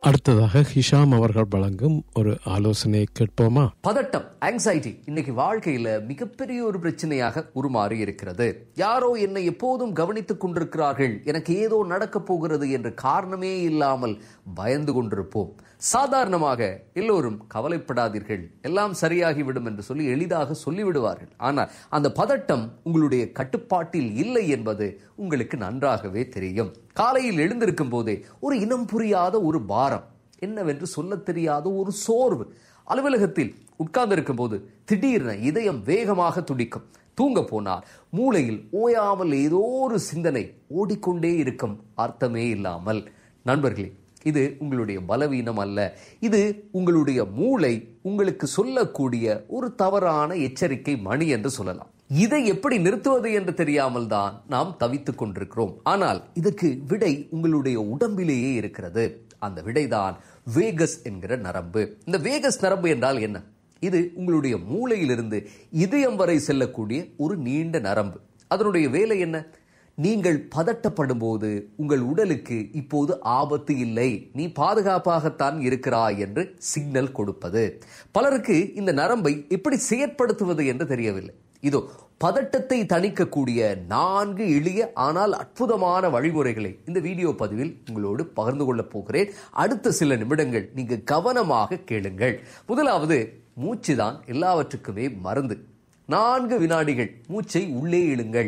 அடுத்ததாக ஹிஷாம் அவர்கள் வழங்கும் ஒரு ஆலோசனை கேட்போமா பதட்டம் ஆங்ஸைட்டி இன்னைக்கு வாழ்க்கையில மிகப்பெரிய ஒரு பிரச்சனையாக உருமாறி இருக்கிறது யாரோ என்னை எப்போதும் கவனித்துக் கொண்டிருக்கிறார்கள் எனக்கு ஏதோ நடக்கப் போகிறது என்ற காரணமே இல்லாமல் பயந்து கொண்டிருப்போம் சாதாரணமாக எல்லோரும் கவலைப்படாதீர்கள் எல்லாம் சரியாகிவிடும் என்று சொல்லி எளிதாக சொல்லிவிடுவார்கள் ஆனால் அந்த பதட்டம் உங்களுடைய கட்டுப்பாட்டில் இல்லை என்பது உங்களுக்கு நன்றாகவே தெரியும் காலையில் எழுந்திருக்கும் போதே ஒரு இனம் புரியாத ஒரு பாரம் என்னவென்று சொல்லத் தெரியாத ஒரு சோர்வு அலுவலகத்தில் உட்கார்ந்திருக்கும் போது திடீரென இதயம் வேகமாக துடிக்கும் தூங்க போனால் மூளையில் ஓயாமல் ஏதோ ஒரு சிந்தனை ஓடிக்கொண்டே இருக்கும் அர்த்தமே இல்லாமல் நண்பர்களே இது உங்களுடைய பலவீனம் அல்ல இது உங்களுடைய மூளை உங்களுக்கு சொல்லக்கூடிய ஒரு தவறான எச்சரிக்கை மணி என்று சொல்லலாம் இதை எப்படி நிறுத்துவது என்று தெரியாமல் தான் நாம் தவித்துக் கொண்டிருக்கிறோம் ஆனால் இதற்கு விடை உங்களுடைய உடம்பிலேயே இருக்கிறது அந்த விடைதான் வேகஸ் என்கிற நரம்பு இந்த வேகஸ் நரம்பு என்றால் என்ன இது உங்களுடைய மூளையிலிருந்து இதயம் வரை செல்லக்கூடிய ஒரு நீண்ட நரம்பு அதனுடைய வேலை என்ன நீங்கள் பதட்டப்படும் போது உங்கள் உடலுக்கு இப்போது ஆபத்து இல்லை நீ பாதுகாப்பாகத்தான் இருக்கிறாய் என்று சிக்னல் கொடுப்பது பலருக்கு இந்த நரம்பை எப்படி செயற்படுத்துவது என்று தெரியவில்லை இதோ பதட்டத்தை தணிக்கக்கூடிய நான்கு எளிய ஆனால் அற்புதமான வழிமுறைகளை இந்த வீடியோ பதிவில் உங்களோடு பகிர்ந்து கொள்ளப் போகிறேன் அடுத்த சில நிமிடங்கள் நீங்க கவனமாக கேளுங்கள் முதலாவது மூச்சு தான் எல்லாவற்றுக்குமே மருந்து நான்கு வினாடிகள் மூச்சை உள்ளே இழுங்கள்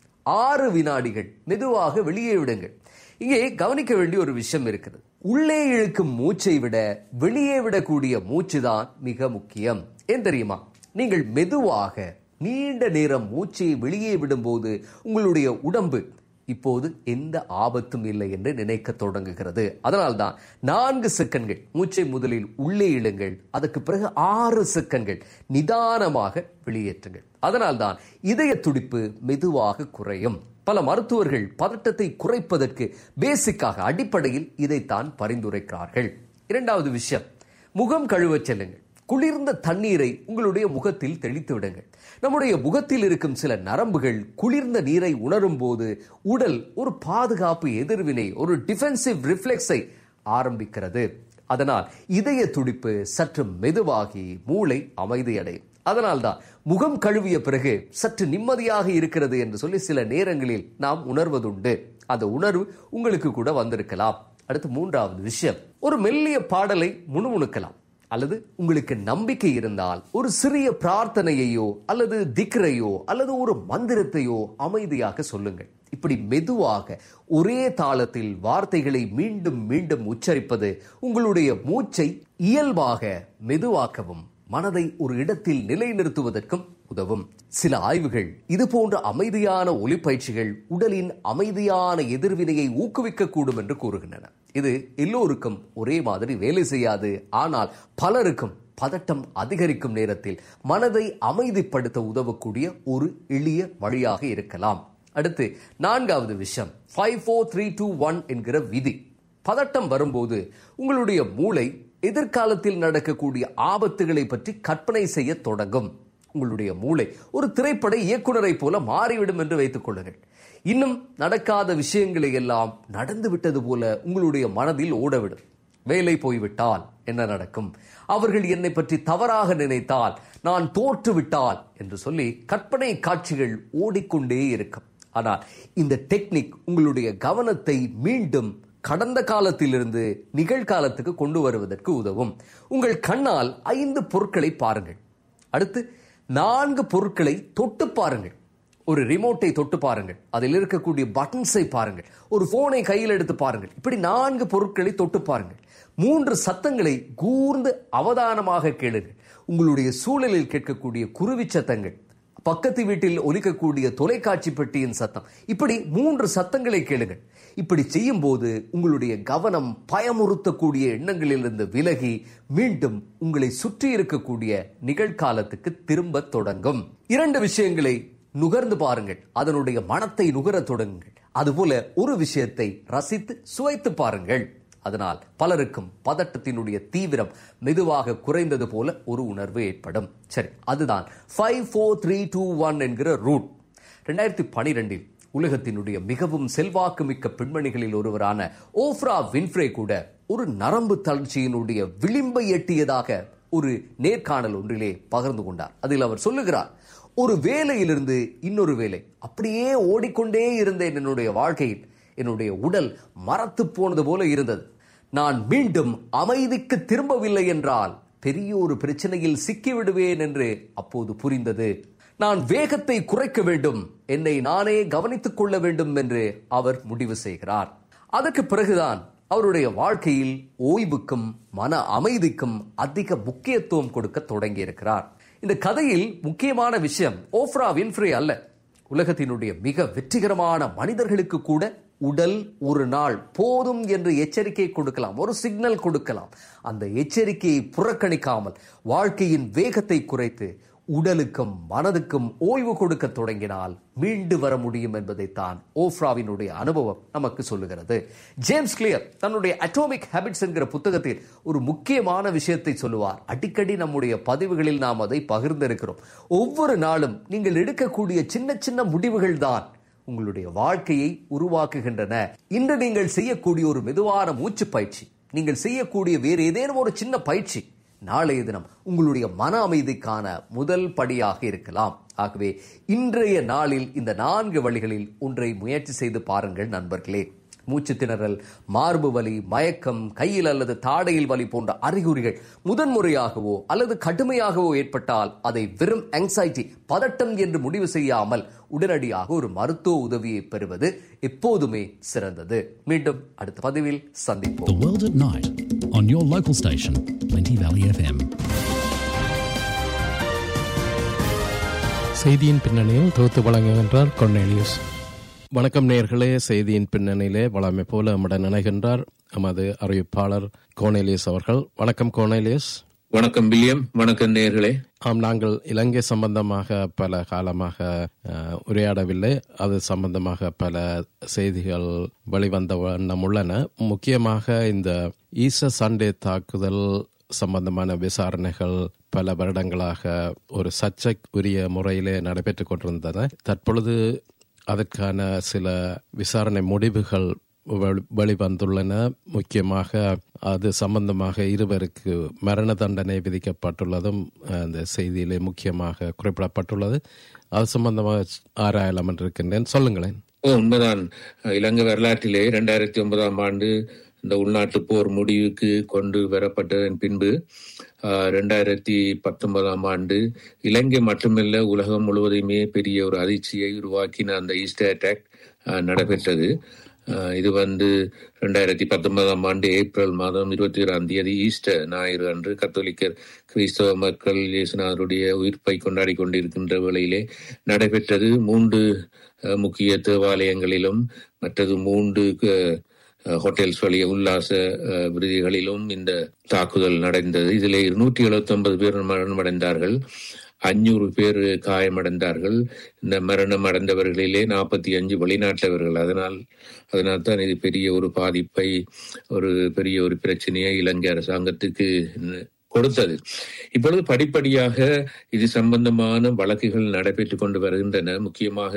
ஆறு வினாடிகள் மெதுவாக வெளியே விடுங்கள் இங்கே கவனிக்க வேண்டிய ஒரு விஷயம் இருக்கிறது உள்ளே இழுக்கும் மூச்சை விட வெளியே விடக்கூடிய மூச்சு தான் மிக முக்கியம் ஏன் தெரியுமா நீங்கள் மெதுவாக நீண்ட நேரம் மூச்சை வெளியே விடும்போது உங்களுடைய உடம்பு இப்போது எந்த ஆபத்தும் இல்லை என்று நினைக்க தொடங்குகிறது அதனால்தான் நான்கு செகண்ட்கள் மூச்சை முதலில் உள்ளே இழுங்கள் அதற்கு பிறகு ஆறு செகண்ட்கள் நிதானமாக வெளியேற்றுங்கள் அதனால்தான் இதய துடிப்பு மெதுவாக குறையும் பல மருத்துவர்கள் பதட்டத்தை குறைப்பதற்கு பேசிக்காக அடிப்படையில் இதைத்தான் பரிந்துரைக்கிறார்கள் இரண்டாவது விஷயம் முகம் கழுவச் செல்லுங்கள் குளிர்ந்த தண்ணீரை உங்களுடைய முகத்தில் தெளித்து விடுங்கள் நம்முடைய முகத்தில் இருக்கும் சில நரம்புகள் குளிர்ந்த நீரை உணரும் போது உடல் ஒரு பாதுகாப்பு எதிர்வினை ஒரு டிஃபென்சிவ் ரிஃப்ளெக்ஸை ஆரம்பிக்கிறது அதனால் இதய துடிப்பு சற்று மெதுவாகி மூளை அமைதியடையும் அதனால்தான் முகம் கழுவிய பிறகு சற்று நிம்மதியாக இருக்கிறது என்று சொல்லி சில நேரங்களில் நாம் உணர்வதுண்டு அந்த உணர்வு உங்களுக்கு கூட வந்திருக்கலாம் அடுத்து மூன்றாவது விஷயம் ஒரு மெல்லிய பாடலை முணுமுணுக்கலாம் அல்லது உங்களுக்கு நம்பிக்கை இருந்தால் ஒரு சிறிய பிரார்த்தனையையோ அல்லது திக்ரையோ அல்லது ஒரு மந்திரத்தையோ அமைதியாக சொல்லுங்கள் இப்படி மெதுவாக ஒரே தாளத்தில் வார்த்தைகளை மீண்டும் மீண்டும் உச்சரிப்பது உங்களுடைய மூச்சை இயல்பாக மெதுவாக்கவும் மனதை ஒரு இடத்தில் நிலைநிறுத்துவதற்கும் உதவும் சில ஆய்வுகள் இது போன்ற அமைதியான ஒலிப்பயிற்சிகள் உடலின் அமைதியான எதிர்வினையை ஊக்குவிக்கக்கூடும் என்று கூறுகின்றன இது எல்லோருக்கும் ஒரே மாதிரி வேலை செய்யாது ஆனால் பலருக்கும் பதட்டம் அதிகரிக்கும் நேரத்தில் மனதை அமைதிப்படுத்த உதவக்கூடிய ஒரு எளிய வழியாக இருக்கலாம் அடுத்து நான்காவது விஷயம் five four three two one என்கிற விதி பதட்டம் வரும்போது உங்களுடைய மூளை எதிர்காலத்தில் நடக்கக்கூடிய ஆபத்துகளை பற்றி கற்பனை செய்ய தொடங்கும் உங்களுடைய மூளை ஒரு திரைப்பட இயக்குனரை போல மாறிவிடும் என்று வைத்துக் கொள்ளுங்கள் இன்னும் நடக்காத விஷயங்களை எல்லாம் நடந்து விட்டது போல உங்களுடைய மனதில் ஓடவிடும் வேலை போய்விட்டால் என்ன நடக்கும் அவர்கள் என்னை பற்றி தவறாக நினைத்தால் நான் தோற்று விட்டால் என்று சொல்லி கற்பனை காட்சிகள் ஓடிக்கொண்டே இருக்கும் ஆனால் இந்த டெக்னிக் உங்களுடைய கவனத்தை மீண்டும் கடந்த காலத்திலிருந்து நிகழ்காலத்துக்கு கொண்டு வருவதற்கு உதவும் உங்கள் கண்ணால் ஐந்து பொருட்களை பாருங்கள் அடுத்து நான்கு பொருட்களை தொட்டு பாருங்கள் ஒரு ரிமோட்டை தொட்டு பாருங்கள் அதில் இருக்கக்கூடிய பட்டன்ஸை பாருங்கள் ஒரு போனை கையில் எடுத்து பாருங்கள் இப்படி நான்கு பொருட்களை தொட்டு பாருங்கள் மூன்று சத்தங்களை கூர்ந்து அவதானமாக கேளுங்கள் உங்களுடைய சூழலில் கேட்கக்கூடிய குருவி சத்தங்கள் பக்கத்து வீட்டில் ஒலிக்கக்கூடிய தொலைக்காட்சி பெட்டியின் சத்தம் இப்படி மூன்று சத்தங்களை கேளுங்கள் இப்படி செய்யும் போது உங்களுடைய கவனம் பயமுறுத்தக்கூடிய எண்ணங்களிலிருந்து விலகி மீண்டும் உங்களை சுற்றி இருக்கக்கூடிய நிகழ்காலத்துக்கு திரும்ப தொடங்கும் இரண்டு விஷயங்களை நுகர்ந்து பாருங்கள் அதனுடைய மனத்தை நுகரத் தொடங்குங்கள் அதுபோல ஒரு விஷயத்தை ரசித்து சுவைத்து பாருங்கள் அதனால் பலருக்கும் பதட்டத்தினுடைய தீவிரம் மெதுவாக குறைந்தது போல ஒரு உணர்வு ஏற்படும் சரி அதுதான் five four three two one என்கிற ரூட் ரெண்டாயிரத்தி பனிரெண்டில் உலகத்தினுடைய மிகவும் செல்வாக்கு மிக்க பெண்மணிகளில் ஒருவரான ஓஃப்ரா வின்ஃப்ரே கூட ஒரு நரம்பு தளர்ச்சியினுடைய விளிம்பை எட்டியதாக ஒரு நேர்காணல் ஒன்றிலே பகிர்ந்து கொண்டார் அதில் அவர் சொல்லுகிறார் ஒரு வேலையிலிருந்து இன்னொரு வேலை அப்படியே ஓடிக்கொண்டே இருந்தேன் என்னுடைய வாழ்க்கையில் என்னுடைய உடல் மரத்து போனது போல இருந்தது நான் மீண்டும் அமைதிக்கு திரும்பவில்லை என்றால் பெரிய ஒரு பிரச்சனையில் சிக்கிவிடுவேன் என்று அப்போது புரிந்தது நான் வேகத்தை குறைக்க வேண்டும் என்னை நானே கவனித்துக் கொள்ள வேண்டும் என்று அவர் முடிவு செய்கிறார் அதற்கு பிறகுதான் அவருடைய வாழ்க்கையில் ஓய்வுக்கும் மன அமைதிக்கும் அதிக முக்கியத்துவம் கொடுக்க தொடங்கியிருக்கிறார் இந்த கதையில் முக்கியமான விஷயம் ஓஃப்ரா வின்ஃப்ரே அல்ல உலகத்தினுடைய மிக வெற்றிகரமான மனிதர்களுக்கு கூட உடல் ஒரு நாள் போதும் என்று எச்சரிக்கை கொடுக்கலாம் ஒரு சிக்னல் கொடுக்கலாம் அந்த எச்சரிக்கையை புறக்கணிக்காமல் வாழ்க்கையின் வேகத்தை குறைத்து உடலுக்கும் மனதுக்கும் ஓய்வு கொடுக்க தொடங்கினால் மீண்டு வர முடியும் என்பதைத்தான் ஓஃப்ராவினுடைய அனுபவம் நமக்கு சொல்லுகிறது ஜேம்ஸ் கிளியர் தன்னுடைய அட்டோமிக் ஹேபிட்ஸ் என்கிற புத்தகத்தில் ஒரு முக்கியமான விஷயத்தை சொல்லுவார் அடிக்கடி நம்முடைய பதிவுகளில் நாம் அதை பகிர்ந்திருக்கிறோம் ஒவ்வொரு நாளும் நீங்கள் எடுக்கக்கூடிய சின்ன சின்ன முடிவுகள் தான் உங்களுடைய வாழ்க்கையை உருவாக்குகின்றன இன்று நீங்கள் செய்யக்கூடிய ஒரு மெதுவான மூச்சு பயிற்சி நீங்கள் செய்யக்கூடிய வேறு ஏதேனும் ஒரு சின்ன பயிற்சி நாளைய தினம் உங்களுடைய மன அமைதிக்கான முதல் படியாக இருக்கலாம் ஆகவே இன்றைய நாளில் இந்த நான்கு வழிகளில் ஒன்றை முயற்சி செய்து பாருங்கள் நண்பர்களே மூச்சு திணறல் மார்பு வலி மயக்கம் கையில் அல்லது தாடையில் வலி போன்ற அறிகுறிகள் முதன்முறையாகவோ அல்லது கடுமையாகவோ ஏற்பட்டால் அதை வெறும் ஆங்ஸைட்டி பதட்டம் என்று முடிவு செய்யாமல் உடனடியாக ஒரு மருத்துவ உதவியை பெறுவது எப்போதுமே சிறந்தது மீண்டும் அடுத்த பதிவில் சந்திப்போம் The World at Night on your local station, Plenty Valley FM. செய்தியின் பின்னணியில் தொகுத்து வழங்குகின்றார் கொர்னேலியஸ் வணக்கம் நேர்களே செய்தியின் பின்னணியிலே வளமை போல நம்முடன் இணைகின்றார் எமது அறிவிப்பாளர் கோனேலியஸ் அவர்கள் வணக்கம் கோனேலியஸ் வணக்கம் வில்லியம் வணக்கம் நேர்களே ஆம் நாங்கள் இலங்கை சம்பந்தமாக பல காலமாக அஹ், உரையாடவில்லை அது சம்பந்தமாக பல செய்திகள் வெளிவந்த வண்ணம் உள்ளன முக்கியமாக இந்த ஈஸ்டர் சண்டே தாக்குதல் சம்பந்தமான விசாரணைகள் பல வருடங்களாக ஒரு சர்ச்சைக்குரிய முறையிலே நடைபெற்றுக் கொண்டிருந்தன தற்பொழுது அதற்கான சில விசாரணை முடிவுகள் வெளி- வெளிவந்துள்ளன முக்கியமாக அது சம்பந்தமாக இருவருக்கு மரண தண்டனை விதிக்கப்பட்டுள்ளதும் அந்த செய்தியிலே முக்கியமாக குறிப்பிடப்பட்டுள்ளது அது சம்பந்தமாக ஆராயலாம் என்று இருக்கின்றேன் சொல்லுங்களேன் ஓ உண்மைதான் இலங்கை வரலாற்றிலே இரண்டாயிரத்தி ஒன்பதாம் ஆண்டு இந்த உள்நாட்டு போர் முடிவுக்கு கொண்டு வரப்பட்டதன் பின்பு ரெண்டாயிரத்தி பத்தொன்பதாம் ஆண்டு இலங்கை மட்டுமல்ல உலகம் முழுவதுமே பெரிய ஒரு அதிர்ச்சியை உருவாக்கின அந்த ஈஸ்டர் அட்டாக் நடைபெற்றது அஹ், இது வந்து ரெண்டாயிரத்தி பத்தொன்பதாம் ஆண்டு ஏப்ரல் மாதம் இருபத்தி ஓராம் தேதி ஈஸ்டர் ஞாயிறு அன்று கத்தோலிக்கர் கிறிஸ்தவ மக்கள் இயேசுநாதருடைய உயிர்ப்பை கொண்டாடி கொண்டிருக்கின்ற வேளையிலே நடைபெற்றது மூன்று அஹ், முக்கிய தேவாலயங்களிலும் மற்றது மூன்று அஹ், ஹோட்டல்ஸ் வழிய உல்லாச அஹ், விடுதிகளிலும் இந்த தாக்குதல் நடந்தது இதில் இருநூற்றி எழுபத்தி ஒன்பது பேர் மரணமடைந்தார்கள் அஞ்சூறு பேர் காயமடைந்தார்கள் இந்த மரணம் அடைந்தவர்களிலே நாற்பத்தி அஞ்சு வெளிநாட்டவர்கள் அதனால் அதனால் தான் இது பெரிய ஒரு பாதிப்பை ஒரு பெரிய ஒரு பிரச்சனையை இலங்கை அரசாங்கத்துக்கு கொடுத்தது இப்பொழுது படிப்படியாக இது சம்பந்தமான வழக்குகள் நடைபெற்றுக் கொண்டு வருகின்றன முக்கியமாக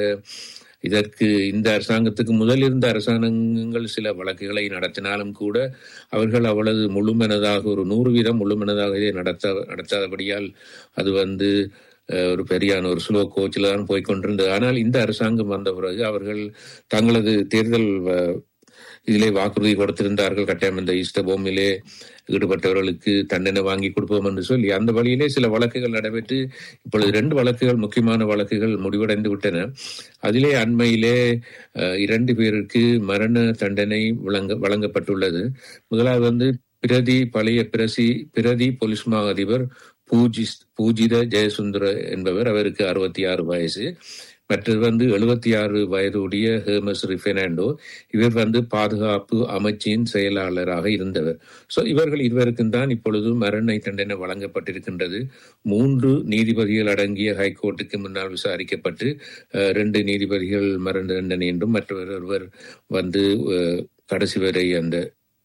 இதற்கு இந்த அரசாங்கத்துக்கு முதல் இருந்த அரசாங்கங்கள் சில வழக்குகளை நடத்தினாலும் கூட அவர்கள் அவ்வளவு முழுமனதாக ஒரு நூறு வீதம் முழுமனதாக இதை நடத்த நடத்தாதபடியால் அது வந்து அஹ், ஒரு பெரியான ஒரு ஸ்லோ கோச்சில் தான் போய் கொண்டிருந்தது ஆனால் இந்த அரசாங்கம் வந்த பிறகு அவர்கள் தங்களது தேர்தல் வ- இதிலே வாக்குறுதி கொடுத்திருந்தார்கள் கட்டாயம் இந்த ஈஸ்ட பூமியிலே ஈடுபட்டவர்களுக்கு தண்டனை வாங்கி கொடுப்போம் என்று சொல்லி அந்த வழியிலே சில வழக்குகள் நடைபெற்று இப்பொழுது ரெண்டு வழக்குகள் முக்கியமான வழக்குகள் முடிவடைந்து விட்டன அதிலே அண்மையிலே அஹ், இரண்டு பேருக்கு மரண தண்டனை வழங்க வழங்கப்பட்டுள்ளது முதலாவது வந்து பிரதி பழைய பிரசி பிரதி போலீஸ் மா அதிபர் பூஜி பூஜித ஜெயசுந்தர என்பவர் அவருக்கு அறுபத்தி ஆறு வயசு மற்றது வந்து எழுபத்தி ஆறு வயதுடைய ஹேமஸ் ரிஃபெர்னாண்டோ இவர் வந்து பாதுகாப்பு அமைச்சின் செயலாளராக இருந்தவர் சோ இவர்கள் இருவருக்கும் தான் இப்பொழுது மரண தண்டனை வழங்கப்பட்டிருக்கின்றது மூன்று நீதிபதிகள் அடங்கிய ஹைகோர்ட்டுக்கு முன்னால் விசாரிக்கப்பட்டு அஹ், ரெண்டு நீதிபதிகள் மரண தண்டனை என்றும் மற்றவர் ஒருவர் வந்து அஹ், கடைசி வரை அந்த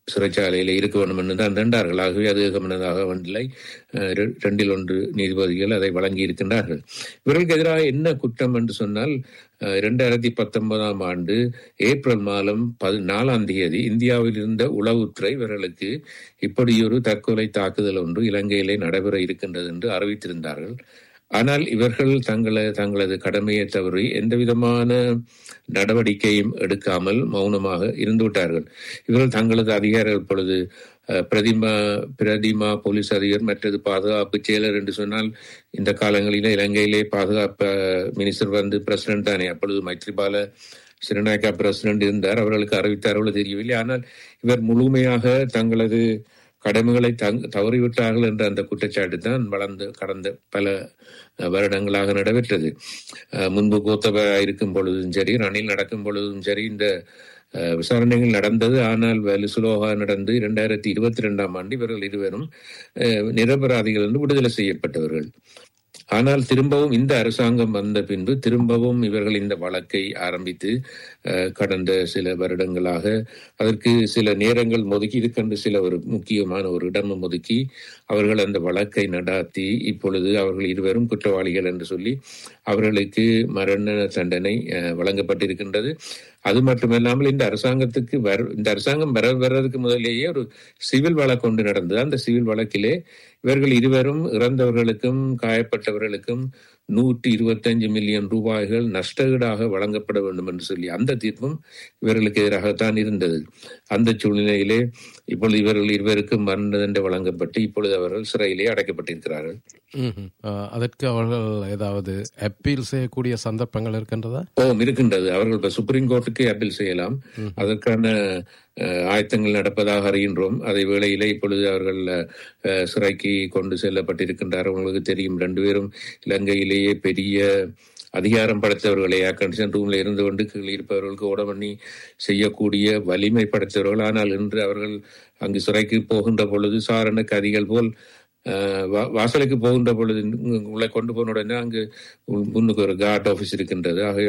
சிறைச்சாலையில் இருக்க வேண்டும் என்று தான் தண்டார்கள் ஆகவே அது ஏகமனதாக ஒன்றில்லை அஹ், ரெ- ரெண்டில் ஒன்று நீதிபதிகள் அதை வழங்கி இருக்கின்றார்கள் இவர்களுக்கு எதிராக என்ன குற்றம் என்று சொன்னால் அஹ், இரண்டாயிரத்தி பத்தொன்பதாம் ஆண்டு ஏப்ரல் மாதம் பதினாலாம் தேதி இந்தியாவில் இருந்த உளவுத்துறை இவர்களுக்கு இப்படியொரு தற்கொலை தாக்குதல் ஒன்று இலங்கையிலே நடைபெற இருக்கின்றது என்று அறிவித்திருந்தார்கள் ஆனால் இவர்கள் தங்களை தங்களது கடமையை தவறி எந்த விதமான நடவடிக்கையும் எடுக்காமல் மௌனமாக இருந்து விட்டார்கள் இவர்கள் தங்களது அதிகாரிகள் பொழுது அஹ், பிரதிமா பிரதிமா போலீஸ் அதிபர் மற்றது பாதுகாப்பு செயலர் என்று சொன்னால் இந்த காலங்களிலே இலங்கையிலே பாதுகாப்பு மினிஸ்டர் வந்து பிரசிடென்ட் தானே அப்பொழுது மைத்ரிபால சிறநாயக்கா பிரசிடென்ட் இருந்தார் அவர்களுக்கு அறிவித்தார்களோ தெரியவில்லை ஆனால் இவர் முழுமையாக தங்களது கடமைகளை தங் தவறிவிட்டார்கள் என்ற அந்த குற்றச்சாட்டு தான் வளர்ந்து கடந்த பல அஹ், வருடங்களாக நடைபெற்றது அஹ், முன்பு கோத்தப இருக்கும் பொழுதும் சரி ரணில் நடக்கும் பொழுதும் சரி இந்த அஹ், விசாரணைகள் நடந்தது ஆனால் வெகு சுலோகா நடந்து இரண்டாயிரத்தி இருபத்தி ரெண்டாம் ஆண்டு இவர்கள் இருவரும் அஹ், நிரபராதிகள் என்று விடுதலை செய்யப்பட்டவர்கள் ஆனால் திரும்பவும் இந்த அரசாங்கம் வந்த பின்பு திரும்பவும் இவர்கள் இந்த வழக்கை ஆரம்பித்து அஹ், கடந்த சில வருடங்களாக அதற்கு சில நேரங்கள் ஒதுக்கி இதுக்கென்று சில ஒரு முக்கியமான ஒரு இடமும் ஒதுக்கி அவர்கள் அந்த வழக்கை நடாத்தி இப்பொழுது அவர்கள் இருவரும் குற்றவாளிகள் என்று சொல்லி அவர்களுக்கு மரண தண்டனை அஹ், வழங்கப்பட்டிருக்கின்றது அது மட்டுமல்லாமல் இந்த அரசாங்கத்துக்கு வர இந்த அரசாங்கம் வர வர்றதுக்கு முதலேயே ஒரு சிவில் வழக்கு ஒன்று நடந்தது அந்த சிவில் வழக்கிலே இவர்கள் இருவரும் இறந்தவர்களுக்கும் காயப்பட்டவர்களுக்கும் நூற்றி இருபத்தஞ்சு மில்லியன் ரூபாய்கள் நஷ்டஈடாக வழங்கப்பட வேண்டும் என்று சொல்லி அந்த தீர்ப்பும் இவர்களுக்கு எதிராகத்தான் இருந்தது அந்த சூழ்நிலையிலே இப்பொழுது இவர்கள் இருவருக்கும் மரண தண்டனை வழங்கப்பட்டு இப்பொழுது அவர்கள் சிறையிலே அடைக்கப்பட்டிருக்கிறார்கள் ம்ஹும். அஹ், அதற்கு அவர்கள் ஏதாவது அப்பீல் செய்யக்கூடிய சந்தர்ப்பங்கள் இருக்கின்றதா ஓ இருக்கின்றது அவர்கள் இப்ப சுப்ரீம் கோர்ட்டுக்கு அப்பீல் செய்யலாம் அதற்கான அஹ், ஆயத்தங்கள் நடப்பதாக அறிகின்றோம் அதே வேளையிலே இப்பொழுது அவர்கள் அஹ், சிறைக்கு கொண்டு செல்லப்பட்டிருக்கின்றார் உங்களுக்கு தெரியும் ரெண்டு பேரும் இலங்கையிலேயே பெரிய அதிகாரம் படைத்தவர்களை கண்டிஷன் ரூம்ல இருந்து கொண்டு கீழே இருப்பவர்களுக்கு ஓட பண்ணி செய்யக்கூடிய வலிமை படைத்தவர்கள் ஆனால் இன்று அவர்கள் அங்கு சிறைக்கு போகின்ற பொழுது சாரண கதிகள் போல் அஹ், வா- வாசலுக்கு போகின்ற பொழுது உங்களை கொண்டு போன உடனே அங்கு முன்னுக்கு ஒரு கார்ட் ஆபீஸ் இருக்கின்றது ஆகவே